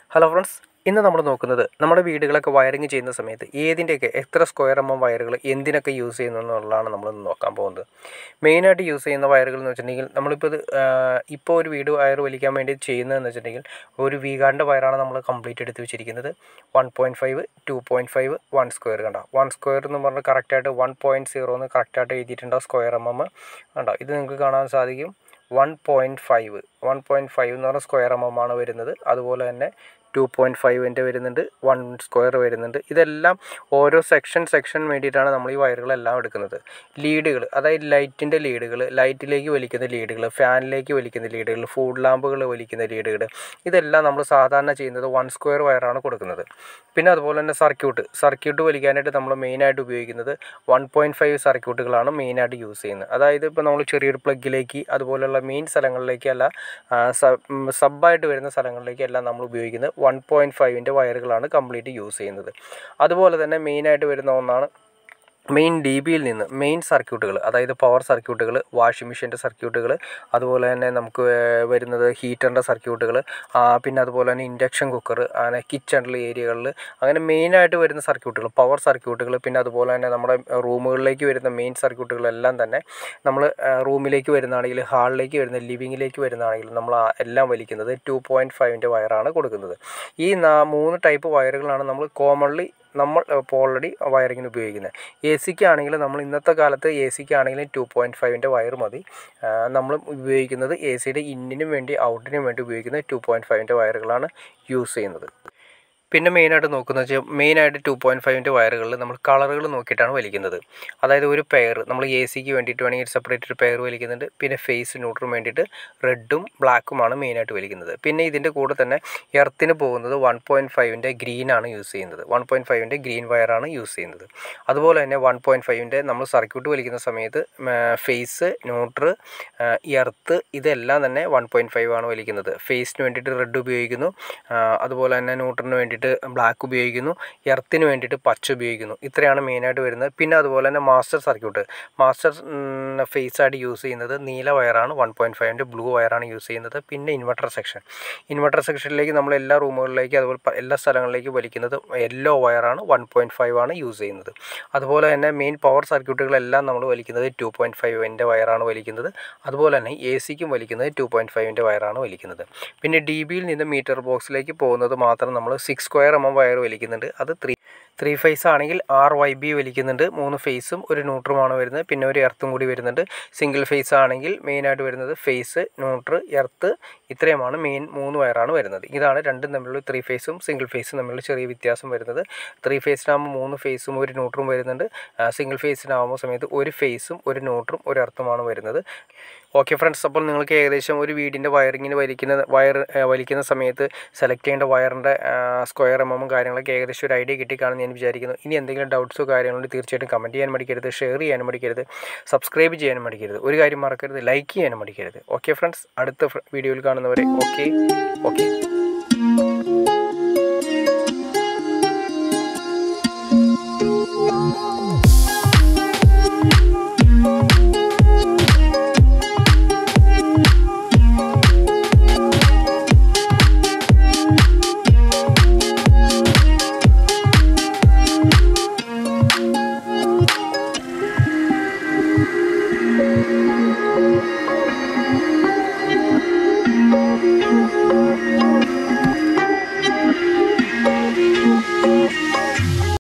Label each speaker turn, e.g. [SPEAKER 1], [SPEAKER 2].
[SPEAKER 1] hello friends ഇന്ന് നമ്മൾ നോക്കുന്നത് നമ്മുടെ വീടുകളൊക്കെ വയറിങ് ചെയ്യുന്ന സമയത്ത് ഏതിൻ്റെയൊക്കെ എത്ര സ്ക്വയർ എം എം വയറുകൾ എന്തിനൊക്കെ യൂസ് ചെയ്യുന്നു എന്നുള്ളതാണ് നമ്മൾ ഇന്ന് നോക്കാൻ പോകുന്നത് മെയിനായിട്ട് യൂസ് ചെയ്യുന്ന വയറുകൾ എന്ന് വെച്ചിട്ടുണ്ടെങ്കിൽ നമ്മളിപ്പോൾ ഇത് ഇപ്പോൾ ഒരു വീട് വയർ വലിക്കാൻ വേണ്ടി ചെയ്യുന്നതെന്ന് വെച്ചിട്ടുണ്ടെങ്കിൽ ഒരു വീഗാറിൻ്റെ വയറാണ് നമ്മൾ കംപ്ലീറ്റ് എടുത്ത് വെച്ചിരിക്കുന്നത് one point five two point five one square കണ്ടോ വൺ സ്ക്വയർ എന്ന് പറഞ്ഞാൽ കറക്റ്റായിട്ട് വൺ പോയിൻറ്റ് സീറോ എന്ന് കറക്റ്റായിട്ട് എഴുതിയിട്ടുണ്ടോ സ്ക്വയർ എം എം കണ്ടോ ഇത് നിങ്ങൾക്ക് കാണാൻ സാധിക്കും one point five one point five എന്ന് പറഞ്ഞാൽ സ്ക്വയർ എം എം ആണ് വരുന്നത് അതുപോലെ തന്നെ ടു പോയിൻറ്റ് ഫൈവിൻ്റെ വരുന്നുണ്ട് വൺ സ്ക്വയർ വരുന്നുണ്ട് ഇതെല്ലാം ഓരോ സെക്ഷൻ സെക്ഷൻ വേണ്ടിയിട്ടാണ് നമ്മൾ ഈ വയറുകളെല്ലാം എടുക്കുന്നത് ലീഡുകൾ അതായത് ലൈറ്റിൻ്റെ ലീഡുകൾ ലൈറ്റിലേക്ക് വലിക്കുന്ന ലീഡുകൾ ഫാനിലേക്ക് വലിക്കുന്ന ലീഡുകൾ ഫുഡ് ലാമ്പുകൾ വലിക്കുന്ന ലീഡുകൾ ഇതെല്ലാം നമ്മൾ സാധാരണ ചെയ്യുന്നത് വൺ സ്ക്വയർ വയറാണ് കൊടുക്കുന്നത് പിന്നെ അതുപോലെ തന്നെ സർക്യൂട്ട് സർക്യൂട്ട് വലിക്കാനായിട്ട് നമ്മൾ മെയിനായിട്ട് ഉപയോഗിക്കുന്നത് വൺ പോയിൻറ്റ് ഫൈവ് സർക്യൂട്ടുകളാണ് മെയിനായിട്ട് യൂസ് ചെയ്യുന്നത് അതായത് ഇപ്പോൾ നമ്മൾ ചെറിയൊരു പ്ലഗിലേക്ക് അതുപോലെയുള്ള മെയിൻ സ്ഥലങ്ങളിലേക്കല്ല സബായിട്ട് വരുന്ന സ്ഥലങ്ങളിലേക്കെല്ലാം നമ്മൾ ഉപയോഗിക്കുന്നത് വൺ പോയിൻറ്റ് ഫൈവിൻ്റെ വയറുകളാണ് കംപ്ലീറ്റ് യൂസ് ചെയ്യുന്നത് അതുപോലെ തന്നെ മെയിനായിട്ട് വരുന്ന ഒന്നാണ് മെയിൻ ഡി ബിയിൽ നിന്ന് മെയിൻ സർക്യൂട്ടുകൾ അതായത് പവർ സർക്യൂട്ടുകൾ വാഷിംഗ് മെഷീൻ്റെ സർക്യൂട്ടുകൾ അതുപോലെ തന്നെ നമുക്ക് വരുന്നത് ഹീറ്ററിൻ്റെ സർക്യൂട്ടുകൾ പിന്നെ അതുപോലെ തന്നെ ഇൻഡക്ഷൻ കുക്കർ അങ്ങനെ കിച്ചണിലെ ഏരിയകളിൽ അങ്ങനെ മെയിനായിട്ട് വരുന്ന സർക്യൂട്ടുകൾ പവർ സർക്യൂട്ടുകൾ പിന്നെ അതുപോലെ തന്നെ നമ്മുടെ റൂമുകളിലേക്ക് വരുന്ന മെയിൻ സർക്യൂട്ടുകളെല്ലാം തന്നെ നമ്മൾ റൂമിലേക്ക് വരുന്നതാണെങ്കിൽ ഹാളിലേക്ക് വരുന്ന ലിവിങ്ങിലേക്ക് വരുന്നതാണെങ്കിൽ നമ്മൾ എല്ലാം വലിക്കുന്നത് ടു പോയിൻറ്റ് ഫൈവിൻ്റെ വയറാണ് കൊടുക്കുന്നത് ഈ മൂന്ന് ടൈപ്പ് വയറുകളാണ് നമ്മൾ കോമൺലി നമ്മൾ ഇപ്പോൾ ഓൾറെഡി വയറിങ്ങിന് ഉപയോഗിക്കുന്നത് എ സിക്ക് ആണെങ്കിൽ നമ്മൾ ഇന്നത്തെ കാലത്ത് എ സിക്ക് ആണെങ്കിലും ടു പോയിൻറ്റ് ഫൈവിൻ്റെ വയർ മതി നമ്മൾ ഉപയോഗിക്കുന്നത് എ സിയുടെ ഇന്നിനും വേണ്ടി ഔട്ടിനും വേണ്ടി ഉപയോഗിക്കുന്നത് ടു പോയിൻറ്റ് ഫൈവിൻ്റെ വയറുകളാണ് യൂസ് ചെയ്യുന്നത് പിന്നെ മെയിനായിട്ട് നോക്കുന്നത് വെച്ചാൽ മെയിനായിട്ട് ടു പോയിൻറ്റ് ഫൈവിൻ്റെ വയറുകളിൽ നമ്മൾ കളറുകൾ നോക്കിയിട്ടാണ് വലിക്കുന്നത് അതായത് ഒരു പെയർ നമ്മൾ എ സിക്ക് വേണ്ടിയിട്ട് വേണമെങ്കിൽ സെപ്പറേറ്റ് ഒരു പെയർ വലിക്കുന്നുണ്ട് പിന്നെ ഫേസ് ന്യൂട്രും വേണ്ടിയിട്ട് റെഡും ബ്ലാക്കുമാണ് മെയിനായിട്ട് വലിക്കുന്നത് പിന്നെ ഇതിൻ്റെ കൂടെ തന്നെ എർത്തിന് പോകുന്നത് വൺ പോയിൻറ്റ് ഫൈവിൻ്റെ ഗ്രീനാണ് യൂസ് ചെയ്യുന്നത് വൺ പോയിൻറ്റ് ഫൈവിൻ്റെ ഗ്രീൻ വയറാണ് യൂസ് ചെയ്യുന്നത് അതുപോലെ തന്നെ വൺ പോയിൻറ്റ് ഫൈവിൻ്റെ നമ്മൾ സർക്യൂട്ട് വലിക്കുന്ന സമയത്ത് ഫേസ് ന്യൂട്ര് എർത്ത് ഇതെല്ലാം തന്നെ വൺ പോയിൻറ്റ് ഫൈവ് ആണ് വലിക്കുന്നത് ഫേസിന് വേണ്ടിയിട്ട് റെഡ് ഉപയോഗിക്കുന്നു അതുപോലെ തന്നെ ന്യൂട്രിന് വേണ്ടിയിട്ട് വേണ്ടിയിട്ട് ബ്ലാക്ക് ഉപയോഗിക്കുന്നു എർത്തിന് വേണ്ടിയിട്ട് പച്ച ഉപയോഗിക്കുന്നു ഇത്രയാണ് മെയിനായിട്ട് വരുന്നത് പിന്നെ അതുപോലെ തന്നെ മാസ്റ്റർ സർക്യൂട്ട് മാസ്റ്റർ ഫേസ് ആയിട്ട് യൂസ് ചെയ്യുന്നത് നീല വയറാണ് വൺ പോയിൻറ്റ് ഫൈവിൻ്റെ ബ്ലൂ വയറാണ് യൂസ് ചെയ്യുന്നത് പിന്നെ ഇൻവെർട്ടർ സെക്ഷൻ ഇൻവെർട്ടർ സെക്ഷനിലേക്ക് നമ്മൾ എല്ലാ റൂമുകളിലേക്ക് അതുപോലെ എല്ലാ സ്ഥലങ്ങളിലേക്കും വലിക്കുന്നത് യെല്ലോ വയറാണ് വൺ പോയിൻറ്റ് ഫൈവ് ആണ് യൂസ് ചെയ്യുന്നത് അതുപോലെ തന്നെ മെയിൻ പവർ സർക്യൂട്ടുകളെല്ലാം നമ്മൾ വലിക്കുന്നത് ടു പോയിൻറ്റ് ഫൈവിൻ്റെ വയറാണ് വലിക്കുന്നത് അതുപോലെ തന്നെ എ സിക്കും വലിക്കുന്നത് ടു പോയിൻറ്റ് ഫൈവിൻ്റെ വയറാണ് വലിക്കുന്നത് പിന്നെ ഡി ബിയിൽ നിന്ന് മീറ്റർ ബോക്സിലേക്ക് പോകുന്നത് മാത്രം നമ്മൾ six square M M wire വലിക്കുന്നുണ്ട് അത് ത്രീ ത്രീ ഫേസ് ആണെങ്കിൽ ആർ വൈ ബി വലിക്കുന്നുണ്ട് മൂന്ന് ഫേസും ഒരു ന്യൂട്രുമാണ് വരുന്നത് പിന്നെ ഒരു എർത്തും കൂടി വരുന്നുണ്ട് സിംഗിൾ ഫേസ് ആണെങ്കിൽ മെയിനായിട്ട് വരുന്നത് ഫേസ് ന്യൂട്ര് എർത്ത് ഇത്രയുമാണ് മെയിൻ മൂന്ന് വയറാണ് വരുന്നത് ഇതാണ് രണ്ടും തമ്മിലുള്ള ത്രീ ഫേസും സിംഗിൾ ഫേസും തമ്മിലുള്ള ചെറിയ വ്യത്യാസം വരുന്നത് ത്രീ ഫേസിനാകുമ്പോൾ മൂന്ന് ഫേസും ഒരു ന്യൂട്രും വരുന്നുണ്ട് സിംഗിൾ ഫേസിനാകുമ്പോൾ സമയത്ത് ഒരു ഫേസും ഒരു ന്യൂട്രും ഒരു എർത്തുമാണ് വരുന്നത് ഓക്കെ ഫ്രണ്ട്സ് അപ്പോൾ നിങ്ങൾക്ക് ഏകദേശം ഒരു വീടിൻ്റെ വയറിങ്ങിന് വലിക്കുന്ന വയർ വലിക്കുന്ന സമയത്ത് സെലക്ട് ചെയ്യേണ്ട വയറിൻ്റെ സ്ക്വയർ എം എമ്മും കാര്യങ്ങളൊക്കെ ഏകദേശം ഒരു ഐഡിയ കിട്ടിക്കാണെന്ന് ഞാൻ വിചാരിക്കുന്നു ഇനി എന്തെങ്കിലും ഡൗട്ട്സോ കാര്യങ്ങളുണ്ട് തീർച്ചയായിട്ടും കമൻറ്റ് ചെയ്യാൻ മടിക്കരുത് ഷെയർ ചെയ്യാനും മടിക്കരുത് സബ്സ്ക്രൈബ് ചെയ്യാനും മടിക്കരുത് ഒരു കാര്യം മറക്കരുത് ലൈക്ക് ചെയ്യാനും മടിക്കരുത് ഓക്കെ ഫ്രണ്ട്സ് അടുത്ത വീഡിയോയിൽ കാണുന്നവരെ ഓക്കെ ഓക്കെ